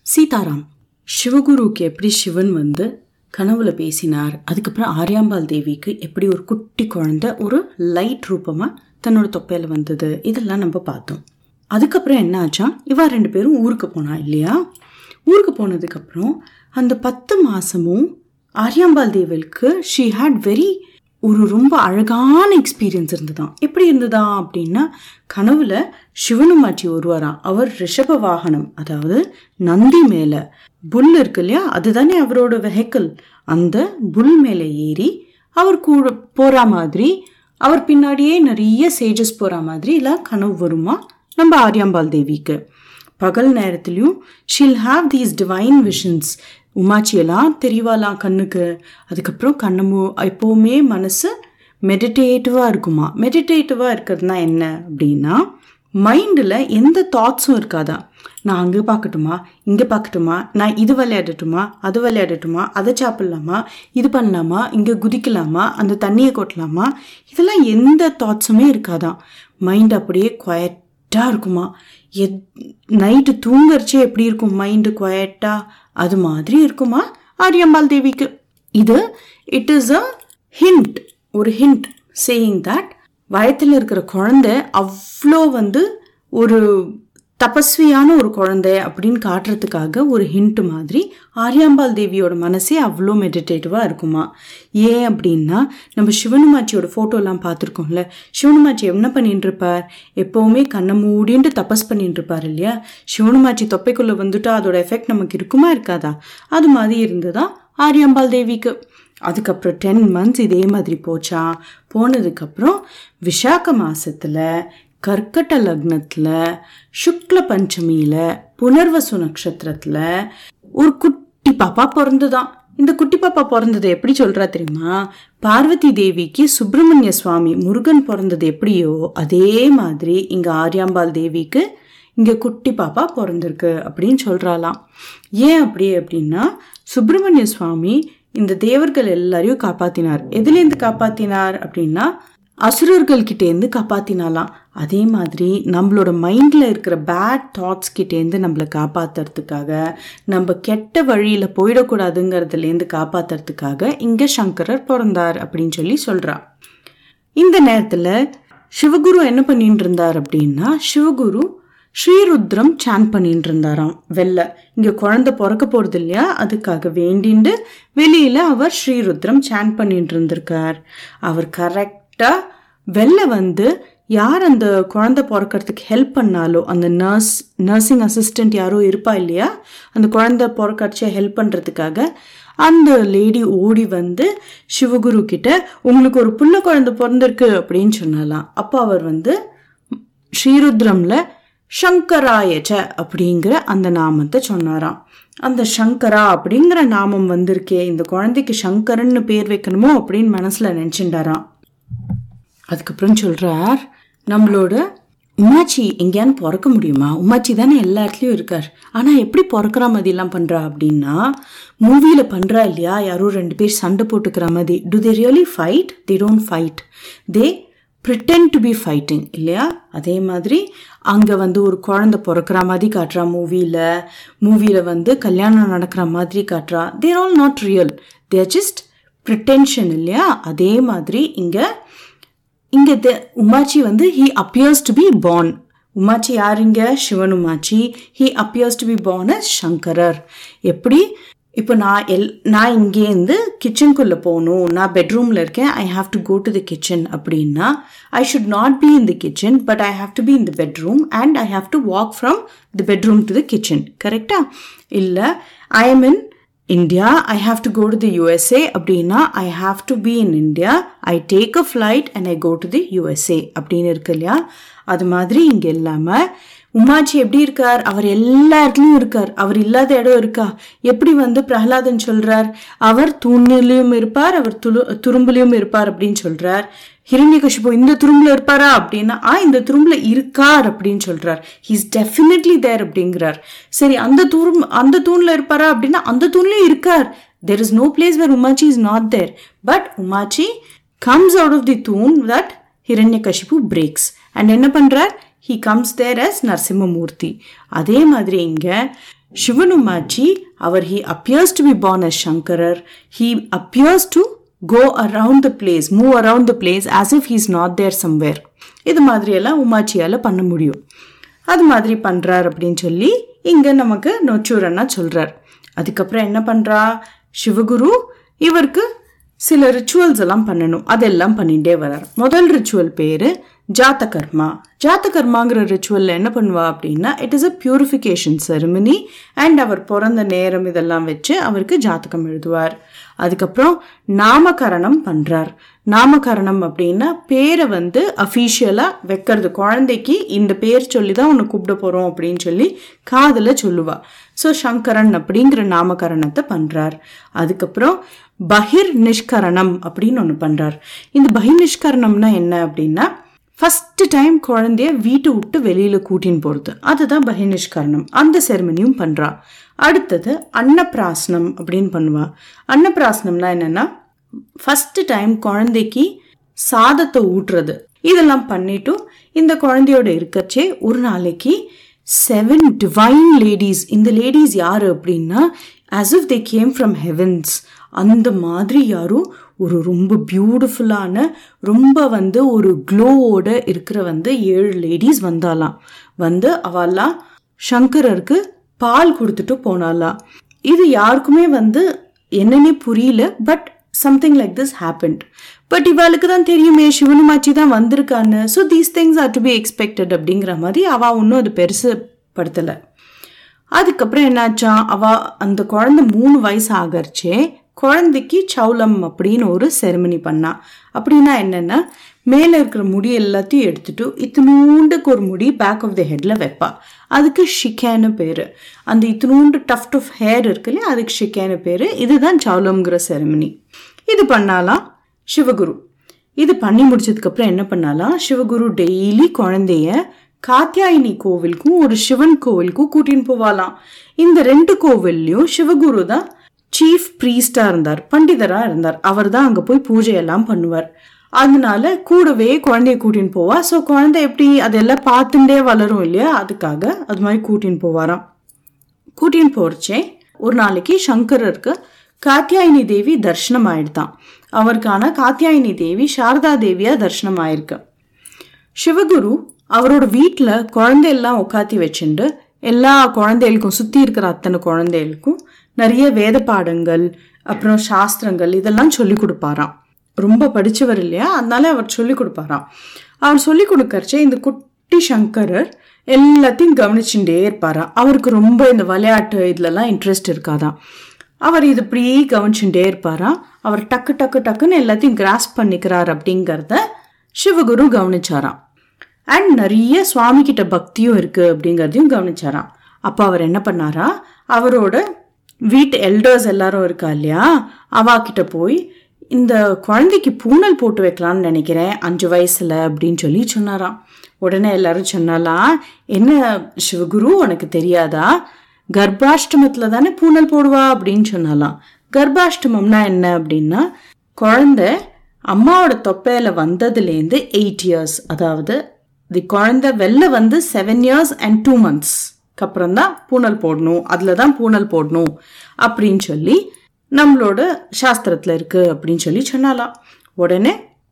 சீதாராம் சிவகுருக்கு எப்படி சிவன் வந்து கனவுல பேசினார் அதுக்கப்புறம் ஆரியாம்பாள் தேவிக்கு எப்படி ஒரு குட்டி குழந்தை ஒரு லைட் ரூபமாக தன்னோட தொப்பையில் வந்தது இதெல்லாம் நம்ம பார்த்தோம் அதுக்கப்புறம் என்ன ஆச்சா இவா ரெண்டு பேரும் ஊருக்கு போனா இல்லையா ஊருக்கு போனதுக்கப்புறம் அந்த பத்து மாதமும் ஆரியாம்பாள் தேவலுக்கு ஷீ ஹேட் வெரி ஒரு ரொம்ப அழகான எக்ஸ்பீரியன்ஸ் இருந்ததாம் எப்படி இருந்ததா அப்படின்னா கனவுல சிவனுமாச்சி வருவாராம் அவர் ரிஷப வாகனம் அதாவது நந்தி மேலே புல் இருக்கு இல்லையா அதுதானே அவரோட வெஹிக்கிள் அந்த புல் மேலே ஏறி அவர் கூட போகிற மாதிரி அவர் பின்னாடியே நிறைய சேஜஸ் போகிற மாதிரி எல்லாம் கனவு வருமா நம்ம ஆரியாம்பாள் தேவிக்கு பகல் நேரத்துலையும் she'll have these divine visions உமாச்சியெல்லாம் தெரியவாலாம் கண்ணுக்கு அதுக்கப்புறம் கண்ணமு எப்போவுமே மனசு மெடிடேட்டிவாக இருக்குமா மெடிடேட்டிவாக இருக்கிறதுனா என்ன அப்படின்னா மைண்டில் எந்த தாட்ஸும் இருக்காதா நான் அங்கே பார்க்கட்டுமா இங்கே பார்க்கட்டுமா நான் இது விளையாடட்டுமா அது விளையாடட்டுமா அதை சாப்பிட்லாமா இது பண்ணலாமா இங்கே குதிக்கலாமா அந்த தண்ணியை கொட்டலாமா இதெல்லாம் எந்த தாட்ஸுமே இருக்காதான் மைண்ட் அப்படியே குவயட்டாக இருக்குமா எத் நைட்டு தூங்கறச்சே எப்படி இருக்கும் மைண்டு குவயட்டாக அது மாதிரி இருக்குமா ஆரியம்பாள் தேவிக்கு இது இட் இஸ் அ ஹிண்ட் ஒரு ஹிண்ட் சேயிங் தட் வயத்தில் இருக்கிற குழந்தை அவ்வளோ வந்து ஒரு தபஸ்வியான ஒரு குழந்தை அப்படின்னு காட்டுறதுக்காக ஒரு ஹிண்ட் மாதிரி ஆரியாம்பாள் தேவியோட மனசே அவ்வளோ மெடிடேட்டிவாக இருக்குமா ஏன் அப்படின்னா நம்ம சிவனுமாச்சியோட ஃபோட்டோலாம் பார்த்துருக்கோம்ல சிவனுமாச்சி என்ன பண்ணிட்டு இருப்பார் எப்போவுமே கண்ணை மூடின்ட்டு தபஸ் பண்ணிட்டு இருப்பார் இல்லையா சிவனுமாச்சி தொப்பைக்குள்ளே வந்துட்டா அதோட எஃபெக்ட் நமக்கு இருக்குமா இருக்காதா அது மாதிரி இருந்ததா ஆரியாம்பாள் தேவிக்கு அதுக்கப்புறம் டென் மந்த்ஸ் இதே மாதிரி போச்சா போனதுக்கப்புறம் விசாக மாசத்துல கர்க்கட்ட லக்னத்தில் சுக்ல பஞ்சமியில் புனர்வசு நட்சத்திரத்தில் ஒரு குட்டி பாப்பா பிறந்துதான் இந்த குட்டி பாப்பா பிறந்தது எப்படி சொல்றா தெரியுமா பார்வதி தேவிக்கு சுப்பிரமணிய சுவாமி முருகன் பிறந்தது எப்படியோ அதே மாதிரி இங்க ஆரியாம்பாள் தேவிக்கு இங்க குட்டி பாப்பா பிறந்திருக்கு அப்படின்னு சொல்றாளாம் ஏன் அப்படி அப்படின்னா சுப்பிரமணிய சுவாமி இந்த தேவர்கள் எல்லாரையும் காப்பாத்தினார் எதுலேருந்து காப்பாத்தினார் அப்படின்னா அசுரர்கள் கிட்டேருந்து காப்பாத்தினாலாம் அதே மாதிரி நம்மளோட மைண்டில் இருக்கிற பேட் தாட்ஸ் கிட்டேருந்து நம்மளை காப்பாத்துறதுக்காக நம்ம கெட்ட வழியில் போயிடக்கூடாதுங்கிறதுலேருந்து காப்பாத்துறதுக்காக இங்கே சங்கரர் பிறந்தார் அப்படின்னு சொல்லி சொல்கிறா இந்த நேரத்தில் சிவகுரு என்ன பண்ணிட்டு இருந்தார் அப்படின்னா சிவகுரு ஸ்ரீருத்ரம் சான் பண்ணிட்டு இருந்தாராம் வெளில இங்கே குழந்தை பிறக்க போகிறது இல்லையா அதுக்காக வேண்டிண்டு வெளியில் அவர் ஸ்ரீருத்ரம் சான் பண்ணிட்டு இருந்திருக்கார் அவர் கரெக்டாக வெளில வந்து யார் அந்த குழந்தை பிறக்கிறதுக்கு ஹெல்ப் பண்ணாலோ அந்த நர்ஸ் நர்சிங் அசிஸ்டண்ட் யாரோ இருப்பா இல்லையா அந்த குழந்தை பிறக்கடிச்ச ஹெல்ப் பண்ணுறதுக்காக அந்த லேடி ஓடி வந்து சிவகுரு கிட்ட உங்களுக்கு ஒரு புள்ள குழந்தை பிறந்திருக்கு அப்படின்னு சொன்னாலாம் அப்போ அவர் வந்து ஸ்ரீருத்ரம்ல சங்கராயச்ச அப்படிங்கிற அந்த நாமத்தை சொன்னாராம் அந்த சங்கரா அப்படிங்கிற நாமம் வந்திருக்கே இந்த குழந்தைக்கு சங்கரன்னு பேர் வைக்கணுமோ அப்படின்னு மனசுல நினைச்சுட்டாராம் அதுக்கப்புறம் சொல்றார் நம்மளோட உமாச்சி எங்கேயான்னு பிறக்க முடியுமா உமாச்சி தானே எல்லா இடத்துலையும் இருக்கார் ஆனால் எப்படி பிறக்கிற மாதிரிலாம் பண்ணுறா அப்படின்னா மூவியில் பண்ணுறா இல்லையா யாரோ ரெண்டு பேர் சண்டை போட்டுக்கிற மாதிரி do they really fight they don't fight they pretend to be fighting இல்லையா அதே மாதிரி அங்கே வந்து ஒரு குழந்தை பிறக்கிற மாதிரி காட்டுறா மூவியில் மூவியில் வந்து கல்யாணம் நடக்கிற மாதிரி காட்டுறா they're all not real they're just pretension இல்லையா அதே மாதிரி இங்கே இங்கே த உமாச்சி வந்து he appears to be born உமாச்சி யாருங்க சிவன் உமாச்சி he appears to be born as சங்கரர் எப்படி இப்போ நான் எல் நான் இங்கேருந்து கிச்சனுக்குள்ளே போகணும் நான் பெட்ரூமில் இருக்கேன் I have to go to the kitchen அப்படின்னா I should not be in the kitchen but I have to be in the bedroom and I have to walk from the bedroom to the kitchen கரெக்டா இல்லை I am in India I have to go to the USA அப்படின்னா I have to be in India I take a flight and I go to the USA அப்படின்னு இருக்கு இல்லையா அது மாதிரி இங்கே இல்லாமல் உமாச்சி எப்படி இருக்கார் அவர் எல்லா இடத்துலையும் இருக்கார் அவர் இல்லாத இடம் இருக்கா எப்படி வந்து பிரகலாதன் சொல்றார் அவர் தூணிலையும் இருப்பார் அவர் துரு துரும்புலையும் இருப்பார் அப்படின்னு சொல்றார் ஹிரண்யகஷிபு இந்த துரும்புல இருப்பாரா அப்படின்னா ஆ இந்த துரும்புல இருக்கார் அப்படின்னு சொல்றார் ஹீஸ் டெஃபினெட்லி தேர் அப்படிங்கிறார் சரி அந்த தூரம் அந்த தூண்ல இருப்பாரா அப்படின்னா அந்த தூண்லயும் இருக்கார் there is no place where உமாச்சி இஸ் நாட் தேர் பட் உமாச்சி கம்ஸ் அவுட் ஆஃப் தி தூண் தட் ஹிரண்யகஷிபு பிரேக்ஸ் அண்ட் என்ன பண்றார் he comes there as Narasimhamurthy அதே மாதிரி இங்கே சிவனுமாச்சி அவர் he appears to be born as சங்கரர் he appears to go around the place move around the place as if he's not there somewhere இது மாதிரியெல்லாம் உமாச்சியால் பண்ண முடியும் அது மாதிரி பண்ணுறார் அப்படின்னு சொல்லி இங்கே நமக்கு நொச்சூரண்ணா சொல்கிறார் அதுக்கப்புறம் என்ன பண்ணுறா சிவகுரு இவருக்கு சில ரிச்சுவல்ஸ் எல்லாம் பண்ணணும் அதெல்லாம் பண்ணிகிட்டே வர்றார் முதல் ரிச்சுவல் பேர் ஜாத்தகர்மா ஜாத்தகர்மாங்கிற ரிச்சுவலில் என்ன பண்ணுவா அப்படின்னா it is a purification ceremony and அவர் பிறந்த நேரம் இதெல்லாம் வச்சு அவருக்கு ஜாத்தகம் எழுதுவார் அதுக்கப்புறம் நாமகரணம் பண்ணுறார் நாமகரணம் அப்படின்னா பேரை வந்து அஃபீஷியலாக வைக்கிறது குழந்தைக்கு இந்த பேர் சொல்லி தான் உன்னை கூப்பிட போகிறோம் அப்படின்னு சொல்லி காதில் சொல்லுவா ஸோ சங்கரன் அப்படிங்கிற நாமகரணத்தை பண்ணுறார் அதுக்கப்புறம் பகிர் நிஷ்கரணம் அப்படின்னு ஒன்று பண்ணுறார் இந்த பகிர் நிஷ்கரணம்னா என்ன அப்படின்னா ஃபஸ்ட்டு டைம் குழந்தைய வீட்டை விட்டு வெளியில் கூட்டின்னு போகிறது அதுதான் பகிர்நிஷ்கரணம் அந்த செரமனியும் பண்ணுறா அடுத்தது அன்னப்பிராசனம் அப்படின்னு பண்ணுவா அன்னப்பிராசனம்னா என்னென்னா ஃபஸ்ட்டு டைம் குழந்தைக்கு சாதத்தை ஊட்டுறது இதெல்லாம் பண்ணிட்டு இந்த குழந்தையோட இருக்கச்சே ஒரு நாளைக்கு செவன் டிவைன் லேடிஸ் இந்த லேடிஸ் யார் அப்படின்னா as if they came from heavens அந்த மாதிரி யாரும் ஒரு ரொம்ப பியூட்டிஃபுல்லான ரொம்ப வந்து ஒரு க்ளோவோட இருக்கிற வந்து ஏழு லேடிஸ் வந்தாலாம் வந்து அவெல்லாம் சங்கரருக்கு பால் கொடுத்துட்டு போனாலாம் இது யாருக்குமே வந்து என்னன்னே புரியல but something like this happened but இவளுக்கு தான் தெரியுமே சிவனுமாச்சி தான் வந்திருக்கான்னு so these things are to be expected அப்படிங்கிற மாதிரி அவள் ஒன்றும் அது பெருசு படுத்தலை அதுக்கப்புறம் என்னாச்சா அவ அந்த குழந்தை மூணு வயசு ஆகரிச்சே குழந்தைக்கு சௌலம் அப்படின்னு ஒரு செரமனி பண்ணா அப்படின்னா என்னென்னா மேலே இருக்கிற முடி எல்லாத்தையும் எடுத்துட்டு இத்தினூண்டுக்கு ஒரு முடி பேக் ஆஃப் த ஹெட்டில் வைப்பா அதுக்கு ஷிக்கேன்னு பேர் அந்த இத்தினூண்டு டஃப்ட் ஆஃப் ஹேர் இருக்கு இல்லையா அதுக்கு ஷிக்கேன்னு பேர் இதுதான் சௌலம்ங்கிற செரமனி இது பண்ணாலாம் சிவகுரு இது பண்ணி முடிச்சதுக்கப்புறம் என்ன பண்ணாலாம் சிவகுரு டெய்லி குழந்தைய காத்தியாயினி கோவிலுக்கும் ஒரு சிவன் கோவிலுக்கும் கூட்டின்னு போவாலாம் இந்த ரெண்டு கோவில்லையும் சிவகுரு தான் சீஃப் ப்ரீஸ்டா இருந்தார் பண்டிதரா இருந்தார் அவர் தான் அங்க போய் பூஜையெல்லாம் பண்ணுவார் அதனால கூடவே குழந்தைய கூட்டின்னு போவா ஸோ குழந்தை எப்படி அதெல்லாம் பார்த்துட்டே வளரும் இல்லையா அதுக்காக அது மாதிரி கூட்டின்னு போவாராம் கூட்டின்னு போறச்சே ஒரு நாளைக்கு சங்கரருக்கு காத்தியாயினி தேவி தர்ஷனம் ஆயிடுதான் அவருக்கான காத்தியாயினி தேவி சாரதா தேவியா தர்ஷனம் ஆயிருக்கு சிவகுரு அவரோட வீட்டில் குழந்தையெல்லாம் உட்காத்தி வச்சுட்டு எல்லா குழந்தைகளுக்கும் சுற்றி இருக்கிற அத்தனை குழந்தைகளுக்கும் நிறைய வேத பாடங்கள் அப்புறம் சாஸ்திரங்கள் இதெல்லாம் சொல்லி கொடுப்பாராம் ரொம்ப படித்தவர் இல்லையா அதனால அவர் சொல்லி கொடுப்பாராம் அவர் சொல்லி கொடுக்கறச்சே இந்த குட்டி சங்கரர் எல்லாத்தையும் கவனிச்சுட்டே இருப்பாராம் அவருக்கு ரொம்ப இந்த விளையாட்டு இதுலலாம் இன்ட்ரெஸ்ட் இருக்காதான் அவர் இது இப்படியே கவனிச்சுட்டே இருப்பாராம் அவர் டக்கு டக்கு டக்குன்னு எல்லாத்தையும் கிராஸ் பண்ணிக்கிறார் அப்படிங்கிறத சிவகுரு கவனிச்சாராம் அண்ட் நிறைய சுவாமி கிட்ட பக்தியும் இருக்கு அப்படிங்கிறதையும் கவனிச்சாராம் அப்போ அவர் என்ன பண்ணாரா அவரோட வீட்டு எல்டர்ஸ் எல்லாரும் இருக்கா இல்லையா அவா கிட்ட போய் இந்த குழந்தைக்கு பூனல் போட்டு வைக்கலாம்னு நினைக்கிறேன் அஞ்சு வயசுல அப்படின்னு சொல்லி சொன்னாராம் உடனே எல்லாரும் சொன்னாலாம் என்ன சிவகுரு உனக்கு தெரியாதா கர்ப்பாஷ்டமத்தில் தானே பூனல் போடுவா அப்படின்னு சொன்னாலாம் கர்ப்பாஷ்டமம்னா என்ன அப்படின்னா குழந்தை அம்மாவோட தொப்பையில வந்ததுலேருந்து எயிட் இயர்ஸ் அதாவது தி குழந்தை வெளில வந்து செவன் இயர்ஸ் அண்ட் டூ மந்த்ஸ்க்கு அப்புறம் தான் பூனல் போடணும் அதில் தான் பூனல் போடணும் அப்படின்னு சொல்லி நம்மளோட சாஸ்திரத்தில் இருக்கு அப்படின்னு சொல்லி சொன்னாலாம் உடனே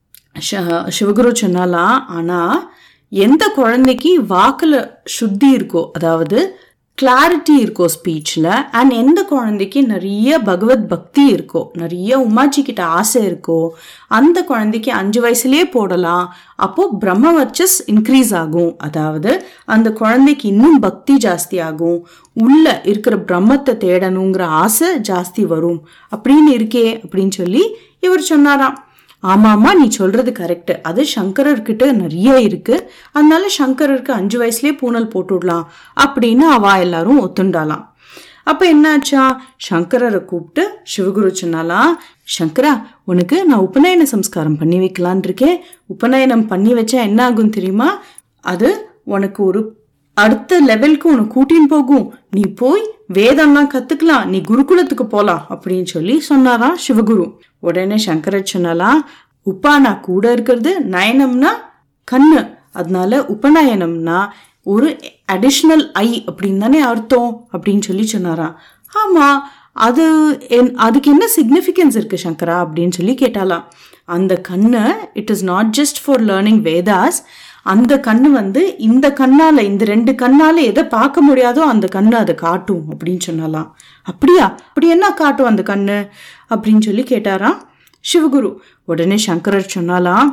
சிவகுரு சொன்னாலாம் ஆனால் எந்த குழந்தைக்கு வாக்கில் சுத்தி இருக்கோ அதாவது கிளாரிட்டி இருக்கோ ஸ்பீச்சில் அண்ட் எந்த குழந்தைக்கு நிறைய பகவத் பக்தி இருக்கோ நிறைய உமாச்சி கிட்ட ஆசை இருக்கோ அந்த குழந்தைக்கு அஞ்சு வயசுலேயே போடலாம் அப்போது பிரம்ம வர்ச்சஸ் இன்க்ரீஸ் ஆகும் அதாவது அந்த குழந்தைக்கு இன்னும் பக்தி ஜாஸ்தி ஆகும் உள்ள இருக்கிற பிரம்மத்தை தேடணுங்கிற ஆசை ஜாஸ்தி வரும் அப்படின்னு இருக்கே அப்படின்னு சொல்லி இவர் சொன்னாராம் ஆமாம்மா நீ சொல்றது கரெக்ட் அது சங்கரர்கிட்ட நிறைய இருக்கு அதனால சங்கரருக்கு அஞ்சு வயசுலயே பூனல் போட்டுடலாம் அப்படின்னு அவா எல்லாரும் ஒத்துண்டாலாம் அப்ப என்னாச்சா சங்கரரை கூப்பிட்டு சிவகுரு சொன்னாலாம் சங்கரா உனக்கு நான் உபநயன சம்ஸ்காரம் பண்ணி வைக்கலான் இருக்கேன் உபநயனம் பண்ணி வச்சா என்ன ஆகும் தெரியுமா அது உனக்கு ஒரு அடுத்த லெவலுக்கு உனக்கு கூட்டின்னு போகும் நீ போய் வேதம்லாம் கத்துக்கலாம் நீ குருகுலத்துக்கு போலாம் அப்படின்னு சொல்லி சொன்னாராம் சிவகுரு உடனே சங்கரர் சொன்னாலாம் உப்பா நான் கூட இருக்கிறது நயனம்னா கண்ணு அதனால உபநயனம்னா ஒரு அடிஷ்னல் ஐ அப்படின்னு தானே அர்த்தம் அப்படின்னு சொல்லி சொன்னாராம் ஆமா அது என் அதுக்கு என்ன சிக்னிஃபிகன்ஸ் இருக்கு சங்கரா அப்படின்னு சொல்லி கேட்டாலாம் அந்த கண்ணு it is not just for learning Vedas அந்த கண்ணு வந்து இந்த கண்ணால இந்த ரெண்டு கண்ணால எதை பார்க்க முடியாதோ அந்த கண்ணு அதை காட்டும் அப்படின்னு சொன்னாலாம் அப்படியா அப்படி என்ன காட்டும் அந்த கண்ணு அப்படின்னு சொல்லி கேட்டாராம் சிவகுரு உடனே சங்கரர் சொன்னாலாம்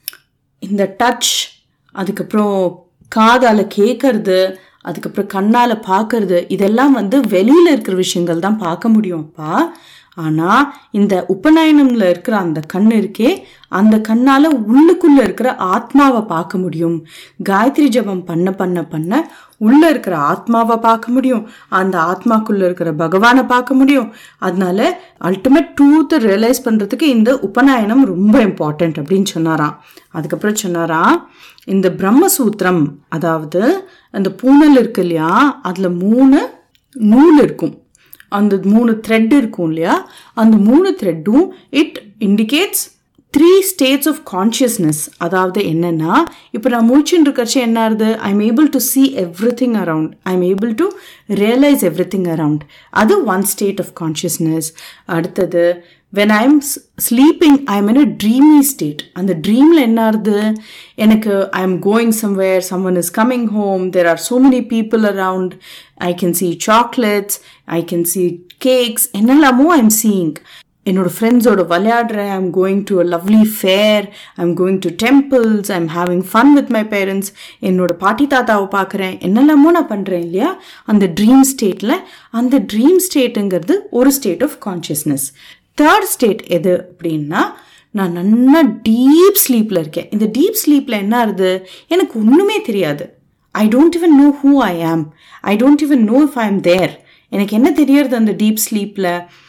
இந்த டச் அதுக்கப்புறம் காதால கேட்கறது அதுக்கப்புறம் கண்ணால பார்க்கறது இதெல்லாம் வந்து வெளியில இருக்கிற விஷயங்கள் தான் பார்க்க முடியும்ப்பா ஆனா இந்த உபநயனம்ல இருக்கிற அந்த கண் இருக்கே அந்த கண்ணால உள்ளுக்குள்ள இருக்கிற ஆத்மாவை பார்க்க முடியும் காயத்ரி ஜபம் பண்ண பண்ண பண்ண உள்ள இருக்கிற ஆத்மாவை பார்க்க முடியும் அந்த ஆத்மாக்குள்ள இருக்கிற பகவானை பார்க்க முடியும் அதனால அல்டிமேட் ட்ரூத்தை ரியலைஸ் பண்றதுக்கு இந்த உபநயனம் ரொம்ப இம்பார்ட்டன்ட் அப்படின்னு சொன்னாராம் அதுக்கப்புறம் சொன்னாராம் இந்த பிரம்மசூத்திரம் அதாவது அந்த பூனல் இருக்கு இல்லையா அதுல மூணு நூல் இருக்கும் அந்த மூணு த்ரெட் இருக்கும் இல்லையா அந்த மூணு த்ரெட்டும் it indicates three states of consciousness அதாவது என்னன்னா இப்போ நான் முழிச்சுட்டு இருக்கிறச்சு என்ன ஆகுது I am able to see everything around I am able to realise everything around அது ஒன் ஸ்டேட் ஆஃப் கான்ஷியஸ்னஸ் அடுத்தது when I am sleeping I am in a dreamy state அந்த ட்ரீமில் என்ன ஆகுது எனக்கு I am going somewhere someone is coming home there are so many people around I can see chocolates I can see cakes என்னெல்லாமோ I am seeing என்னோட ஃப்ரெண்ட்ஸோட விளையாடுறேன் I'm going to a lovely fair I'm going to temples I'm having fun with my parents என்னோட பாட்டி தாத்தாவை பார்க்குறேன் என்னெல்லாமோ நான் பண்ணுறேன் இல்லையா அந்த ட்ரீம் ஸ்டேட்டில் அந்த ட்ரீம் ஸ்டேட்டுங்கிறது ஒரு state of consciousness third state எது அப்படின்னா நான் நல்லா டீப் ஸ்லீப்பில் இருக்கேன் இந்த டீப் ஸ்லீப்பில் என்ன ஆகுது எனக்கு ஒன்றுமே தெரியாது I don't even know who I am I don't even know if I am there எனக்கு என்ன தெரியறது அந்த டீப் ஸ்லீப்பில்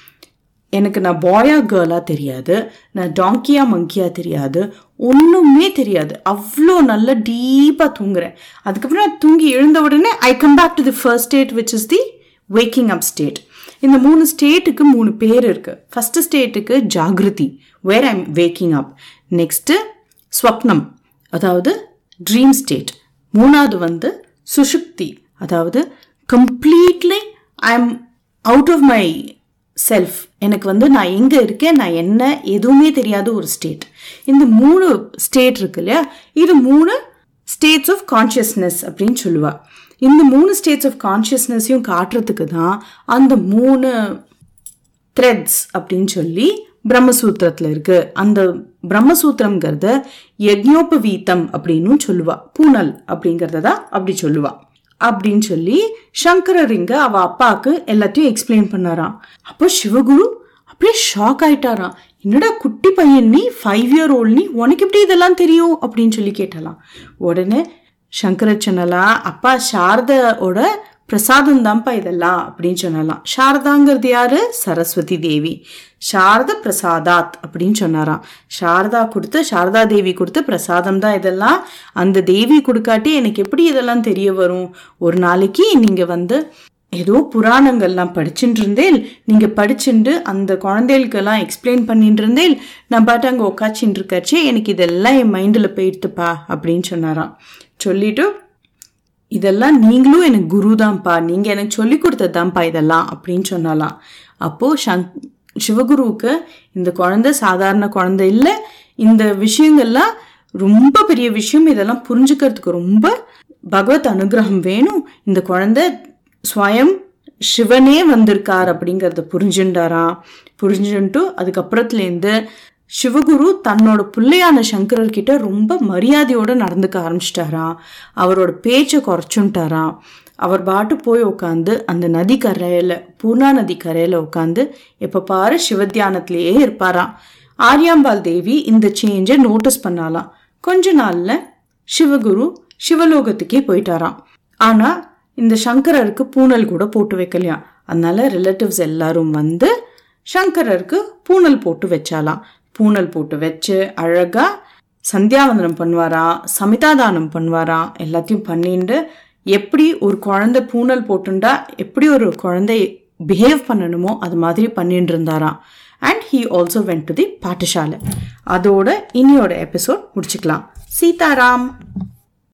எனக்கு நான் பாயா கேர்லாக தெரியாது நான் டாங்கியா மங்கியா தெரியாது ஒன்றுமே தெரியாது அவ்வளோ நல்ல டீப்பாக தூங்குறேன் அதுக்கப்புறம் நான் தூங்கி எழுந்த உடனே I come back to the first state which is the waking up state இந்த மூணு ஸ்டேட்டுக்கு மூணு பேர் இருக்கு ஃபர்ஸ்ட் ஸ்டேட்டுக்கு ஜாகிருதி where I'm waking up next ஸ்வப்னம் அதாவது ட்ரீம் ஸ்டேட் மூணாவது வந்து சுஷுப்தி அதாவது completely I am out of myself எனக்கு வந்து நான் எங்கே இருக்கேன் நான் என்ன எதுவுமே தெரியாத ஒரு ஸ்டேட் இந்த மூணு ஸ்டேட் இருக்கு இல்லையா இது மூணு ஸ்டேட்ஸ் ஆஃப் கான்ஷியஸ்னஸ் அப்படின்னு சொல்லுவா இந்த மூணு ஸ்டேட்ஸ் ஆஃப் கான்ஷியஸ்னஸையும் காட்டுறதுக்கு தான் அந்த மூணு த்ரெட்ஸ் அப்படின்னு சொல்லி பிரம்மசூத்திரத்தில் இருக்கு அந்த பிரம்மசூத்திரம்ங்கிறத யக்ஞோபவீத்தம் அப்படின்னு சொல்லுவா பூனல் அப்படிங்கிறத தான் அப்படி சொல்லுவா அப்படின்னு சொல்லி சங்கரர் இங்க அவ அப்பாவுக்கு எல்லாத்தையும் எக்ஸ்பிளைன் பண்ணாராம் அப்போ சிவகுரு அப்படியே ஷாக் ஆயிட்டாராம் என்னடா குட்டி பையன் நீ ஃபைவ் இயர் ஓல்ட் நீ உனக்கு எப்படி இதெல்லாம் தெரியும் அப்படின்னு சொல்லி கேட்டலாம் உடனே சங்கரர் சொன்னலாம் அப்பா சாரதாவோட பிரசாதம் தான்ப்பா இதெல்லாம் அப்படின்னு சொன்னலாம் சாரதாங்கிறது யாரு சரஸ்வதி தேவி சாரத பிரசாதாத் அப்படின்னு சொன்னாராம் சாரதா கொடுத்து சாரதா தேவி கொடுத்து பிரசாதம் தான் இதெல்லாம் அந்த தேவி கொடுக்காட்டி எனக்கு எப்படி இதெல்லாம் தெரிய வரும் ஒரு நாளைக்கு நீங்க வந்து ஏதோ புராணங்கள்லாம் படிச்சுட்டு இருந்தேன் நீங்க படிச்சுட்டு அந்த குழந்தைகளுக்கெல்லாம் எக்ஸ்பிளைன் பண்ணிட்டு இருந்தேன் நான் பாட்டு அங்கே உட்காச்சின்னு இருக்காச்சே எனக்கு இதெல்லாம் என் மைண்டில் போயிடுத்துப்பா அப்படின்னு சொன்னாராம் சொல்லிட்டு இதெல்லாம் நீங்களும் எனக்கு குரு தான்ப்பா நீங்க எனக்கு சொல்லி கொடுத்ததுதான்ப்பா இதெல்லாம் அப்படின்னு சொன்னாலாம் அப்போ சங் சிவகுருவுக்கு இந்த குழந்தை சாதாரண குழந்தை இல்லை இந்த விஷயங்கள்லாம் ரொம்ப பெரிய விஷயம் இதெல்லாம் புரிஞ்சுக்கிறதுக்கு ரொம்ப பகவத் அனுகிரகம் வேணும் இந்த குழந்தை ஸ்வயம் சிவனே வந்திருக்கார் அப்படிங்கிறத புரிஞ்சுட்டாராம் புரிஞ்சுன்ட்டு அதுக்கப்புறத்துலேருந்து சிவகுரு தன்னோட பிள்ளையான சங்கரர் கிட்ட ரொம்ப மரியாதையோட நடந்துக்க ஆரம்பிச்சிட்டாராம் அவரோட பேச்சை குறைச்சுட்டாராம் அவர் பாட்டு போய் உட்காந்து அந்த நதி கரையில பூர்ணா நதி கரையில உட்காந்து எப்ப பாரு சிவத்தியானத்திலேயே இருப்பாராம் ஆரியாம்பாள் தேவி இந்த சேஞ்சை நோட்டீஸ் பண்ணாலாம் கொஞ்ச நாள்ல சிவகுரு சிவலோகத்துக்கே போயிட்டாராம் ஆனா இந்த சங்கரருக்கு பூனல் கூட போட்டு வைக்கலையாம் அதனால ரிலேட்டிவ்ஸ் எல்லாரும் வந்து சங்கரருக்கு பூனல் போட்டு வச்சாலாம் பூனல் போட்டு வச்சு அழகா சந்தியாவந்தனம் பண்ணுவாராம் சமிதாதானம் பண்ணுவாராம் எல்லாத்தையும் பண்ணிட்டு எப்படி ஒரு குழந்தை பூனல் போட்டுண்டா எப்படி ஒரு குழந்தை பிஹேவ் பண்ணணுமோ அது மாதிரி பண்ணிட்டு இருந்தாராம் and he also went to the பாட்டசாலை அதோட இனியோட எபிசோட் முடிச்சுக்கலாம் சீதாராம்